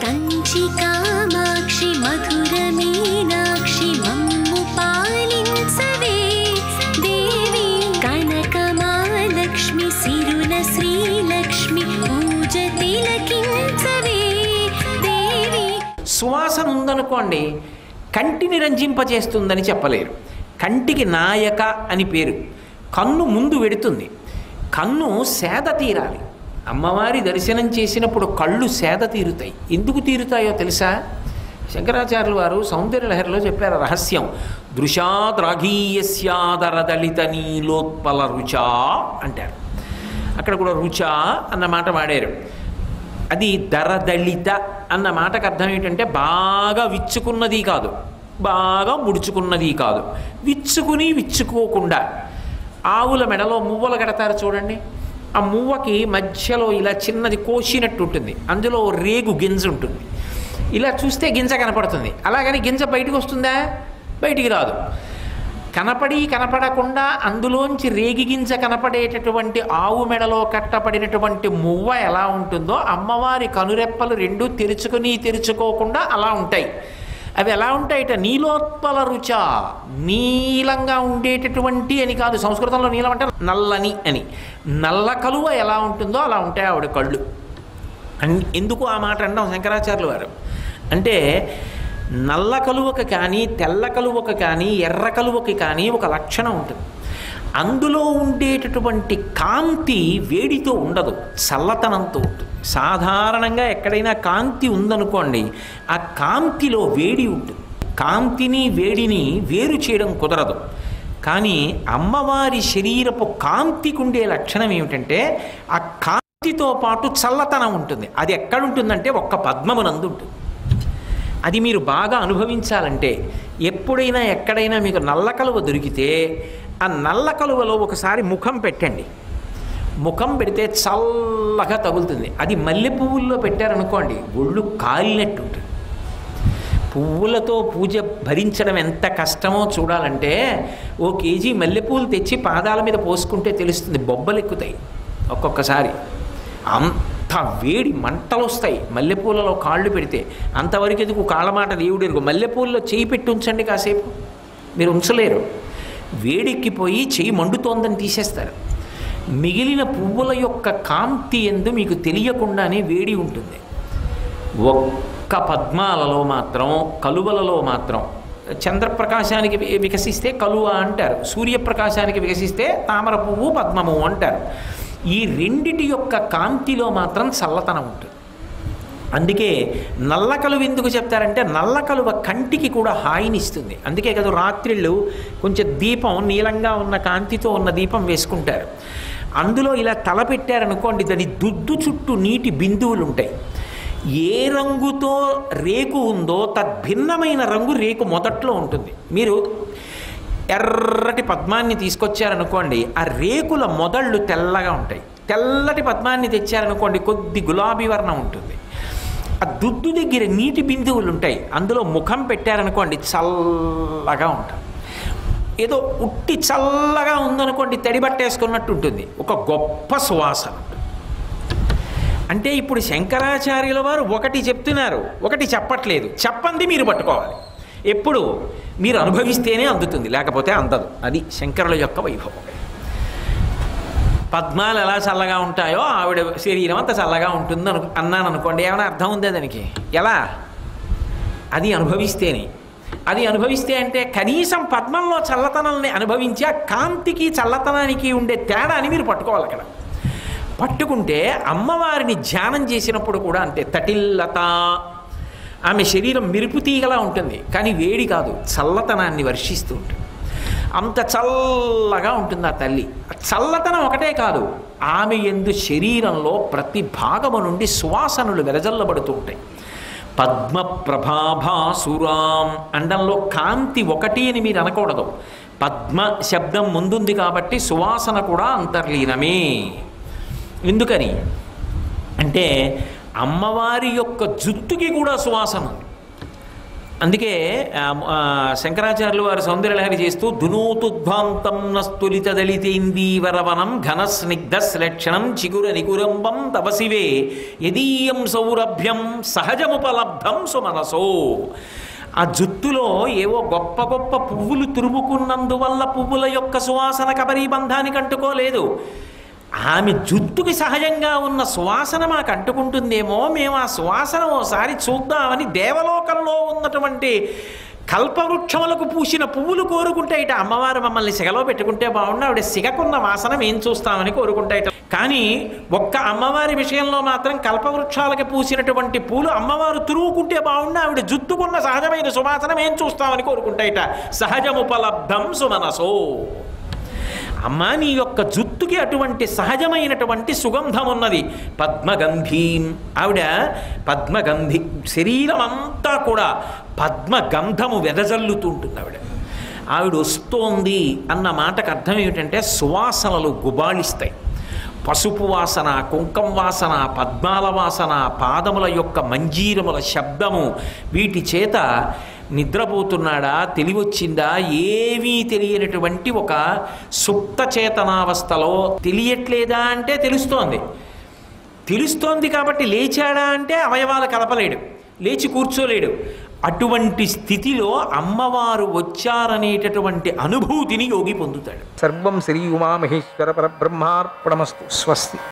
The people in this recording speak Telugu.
కంచి కామాక్షి మధుర మీనాక్షి మమ్ము పాలించవే దేవి కనకమాలక్ష్మి సిరుల శ్రీలక్ష్మి పూజ తిలకించవే దేవి సువాసన ఉందనుకోండి కంటిని రంజింపచేస్తుందని చెప్పలేరు కంటికి నాయక అని పేరు కన్ను ముందు వెడుతుంది కన్ను సేద తీరాలి అమ్మవారి దర్శనం చేసినప్పుడు కళ్ళు సేద తీరుతాయి ఎందుకు తీరుతాయో తెలుసా శంకరాచార్యులు వారు సౌందర్య లహరిలో చెప్పారు రహస్యం దృశాద్రాఘీయస్యాదరదళిత నీలోత్పల రుచా అంటారు అక్కడ కూడా రుచా అన్న మాట వాడారు అది దరదళిత అన్న మాటకు అర్థం ఏంటంటే బాగా విచ్చుకున్నది కాదు బాగా ముడుచుకున్నది కాదు విచ్చుకుని విచ్చుకోకుండా ఆవుల మెడలో మువ్వలు కడతారు చూడండి ఆ మువ్వకి మధ్యలో ఇలా చిన్నది కోసినట్టు ఉంటుంది అందులో ఓ రేగు గింజ ఉంటుంది ఇలా చూస్తే గింజ కనపడుతుంది అలాగని గింజ బయటకు వస్తుందా బయటికి రాదు కనపడి కనపడకుండా అందులోంచి రేగి గింజ కనపడేటటువంటి ఆవు మెడలో కట్టబడినటువంటి మువ్వ ఎలా ఉంటుందో అమ్మవారి కనురెప్పలు రెండు తెరుచుకొని తెరుచుకోకుండా అలా ఉంటాయి అవి ఎలా ఉంటాయిట నీలోత్పల రుచ నీలంగా ఉండేటటువంటి అని కాదు సంస్కృతంలో నీలం అంటే నల్లని అని నల్ల కలువ ఎలా ఉంటుందో అలా ఉంటాయి ఆవిడ కళ్ళు అన్- ఎందుకు ఆ మాట అంటాం శంకరాచార్యులు వారు అంటే నల్ల కలువకు కానీ తెల్ల కలువకు కానీ ఎర్ర కలువకి కానీ ఒక లక్షణం ఉంటుంది అందులో ఉండేటటువంటి కాంతి వేడితో ఉండదు చల్లతనంతో ఉంటుంది సాధారణంగా ఎక్కడైనా కాంతి ఉందనుకోండి ఆ కాంతిలో వేడి ఉంటుంది కాంతిని వేడిని వేరు చేయడం కుదరదు కానీ అమ్మవారి శరీరపు కాంతికి ఉండే లక్షణం ఏమిటంటే ఆ కాంతితో పాటు చల్లతనం ఉంటుంది అది ఎక్కడుంటుందంటే ఒక్క పద్మమునందు ఉంటుంది అది మీరు బాగా అనుభవించాలంటే ఎప్పుడైనా ఎక్కడైనా మీకు నల్ల కలువ దొరికితే ఆ నల్ల కలువలో ఒకసారి ముఖం పెట్టండి ముఖం పెడితే చల్లగా తగులుతుంది అది మల్లె పువ్వుల్లో పెట్టారనుకోండి ఒళ్ళు కాలినట్టు ఉంటుంది పువ్వులతో పూజ భరించడం ఎంత కష్టమో చూడాలంటే ఓ కేజీ మల్లెపూలు తెచ్చి పాదాల మీద పోసుకుంటే తెలుస్తుంది బొబ్బలు ఎక్కుతాయి ఒక్కొక్కసారి అంత వేడి మంటలు వస్తాయి మల్లెపూలలో కాళ్ళు పెడితే అంతవరకు ఎందుకు కాళ్ళమాట దేవుడు ఎరుగు మల్లెపూలలో చేయి పెట్టి ఉంచండి కాసేపు మీరు ఉంచలేరు వేడెక్కిపోయి చెయ్యి మండుతోందని తీసేస్తారు మిగిలిన పువ్వుల యొక్క కాంతి ఎందు మీకు తెలియకుండానే వేడి ఉంటుంది ఒక్క పద్మాలలో మాత్రం కలువలలో మాత్రం చంద్రప్రకాశానికి వి- వికసిస్తే కలువ అంటారు సూర్యప్రకాశానికి వికసిస్తే తామర పువ్వు పద్మము అంటారు ఈ రెండిటి యొక్క కాంతిలో మాత్రం చల్లతనం ఉంటుంది అందుకే నల్ల కలువ ఎందుకు చెప్తారంటే నల్ల కలువ కంటికి కూడా హాయినిస్తుంది అందుకే కదా రాత్రిళ్ళు కొంచెం దీపం నీలంగా ఉన్న కాంతితో ఉన్న దీపం వేసుకుంటారు అందులో ఇలా తల పెట్టారనుకోండి దాని దుద్దు చుట్టూ నీటి బిందువులు ఉంటాయి ఏ రంగుతో రేకు ఉందో తద్భిన్నమైన రంగు రేకు మొదట్లో ఉంటుంది మీరు ఎర్రటి పద్మాన్ని తీసుకొచ్చారనుకోండి ఆ రేకుల మొదళ్ళు తెల్లగా ఉంటాయి తెల్లటి పద్మాన్ని తెచ్చారనుకోండి కొద్ది గులాబీ వర్ణం ఉంటుంది ఆ దుద్దు దగ్గర నీటి బిందువులు ఉంటాయి అందులో ముఖం పెట్టారనుకోండి చల్లగా ఉంటుంది ఏదో ఉట్టి చల్లగా ఉందనుకోండి తడి బట్టేసుకున్నట్టు ఉంటుంది ఒక గొప్ప సువాసన ఉంటుంది అంటే ఇప్పుడు శంకరాచార్యుల వారు ఒకటి చెప్తున్నారు ఒకటి చెప్పట్లేదు చెప్పంది మీరు పట్టుకోవాలి ఎప్పుడు మీరు అనుభవిస్తేనే అందుతుంది లేకపోతే అందదు అది శంకరుల యొక్క వైభవం పద్మాలు ఎలా చల్లగా ఉంటాయో ఆవిడ శరీరం అంత చల్లగా ఉంటుంది అను అన్నాను అనుకోండి ఏమైనా అర్థం ఉందా దానికి ఎలా అది అనుభవిస్తేనే అది అనుభవిస్తే అంటే కనీసం పద్మంలో చల్లతనాన్ని అనుభవించి ఆ కాంతికి చల్లతనానికి ఉండే తేడాని మీరు పట్టుకోవాలి అక్కడ పట్టుకుంటే అమ్మవారిని ధ్యానం చేసినప్పుడు కూడా అంతే తటిల్లత ఆమె శరీరం మెరుపు తీగలా ఉంటుంది కానీ వేడి కాదు చల్లతనాన్ని వర్షిస్తూ ఉంటుంది అంత చల్లగా ఉంటుంది ఆ తల్లి ఆ చల్లతనం ఒకటే కాదు ఆమె ఎందు శరీరంలో ప్రతి భాగము నుండి సువాసనలు వెదజల్లబడుతూ ఉంటాయి పద్మ ప్రభాభాసురాం అండంలో కాంతి ఒకటి అని మీరు అనకూడదు పద్మ శబ్దం ముందుంది కాబట్టి సువాసన కూడా అంతర్లీనమే ఎందుకని అంటే అమ్మవారి యొక్క జుత్తుకి కూడా సువాసన ఉంది అందుకే ఆ, ఆ, శంకరాచార్యులు వారు సౌందర్యలహరి చేస్తూ దునూతుధ్వాంతం నస్తులిత దళితేందీవరవనం ఘన స్నిగ్ధ శ్లక్షణం చిగుర నికురంబం తపసివే యదీయం సౌరభ్యం సహజముపలబ్ధం సుమనసో ఆ జుత్తులో ఏవో గొప్ప గొప్ప పువ్వులు తురుముకున్నందువల్ల పువ్వుల యొక్క సువాసన కబరీ బంధానికి అంటుకోలేదు ఆమె జుత్తుకి సహజంగా ఉన్న సువాసన మాకు అంటుకుంటుందేమో మేము ఆ సువాసన ఓసారి చూద్దామని దేవలోకంలో ఉన్నటువంటి కల్పవృక్షములకు పూసిన పువ్వులు కోరుకుంటే ఇట అమ్మవారు మమ్మల్ని సిగలో పెట్టుకుంటే బాగుండు ఆవిడ సిగకున్న వాసన మేము చూస్తామని కోరుకుంటే ఇట కానీ ఒక్క అమ్మవారి విషయంలో మాత్రం కల్పవృక్షాలకి పూసినటువంటి పూలు అమ్మవారు తురువుకుంటే బాగుండు ఆవిడ జుత్తుకున్న సహజమైన సువాసన మేము చూస్తామని కోరుకుంటే ఇట సహజముపలబ్ధం సుమనసో అమ్మా నీ యొక్క జుత్తుకి అటువంటి సహజమైనటువంటి సుగంధం ఉన్నది పద్మగంధీం ఆవిడ పద్మగంధి శరీరం అంతా కూడా పద్మగంధము వెదజల్లుతూ ఉంటుంది ఆవిడ ఆవిడ వస్తోంది అన్న మాటకు అర్థం ఏమిటంటే సువాసనలు గుబాళిస్తాయి పసుపు వాసన కుంకం వాసన పద్మాల వాసన పాదముల యొక్క మంజీరముల శబ్దము వీటి చేత నిద్రపోతున్నాడా తెలివొచ్చిందా ఏమీ తెలియనటువంటి ఒక సుప్త చేతనావస్థలో తెలియట్లేదా అంటే తెలుస్తోంది తెలుస్తోంది కాబట్టి లేచాడా అంటే అవయవాలు కలపలేడు లేచి కూర్చోలేడు అటువంటి స్థితిలో అమ్మవారు వచ్చారనేటటువంటి అనుభూతిని యోగి పొందుతాడు సర్వం శ్రీ ఉమామహేశ్వర పరబ్రహ్మార్పణమస్తు స్వస్తి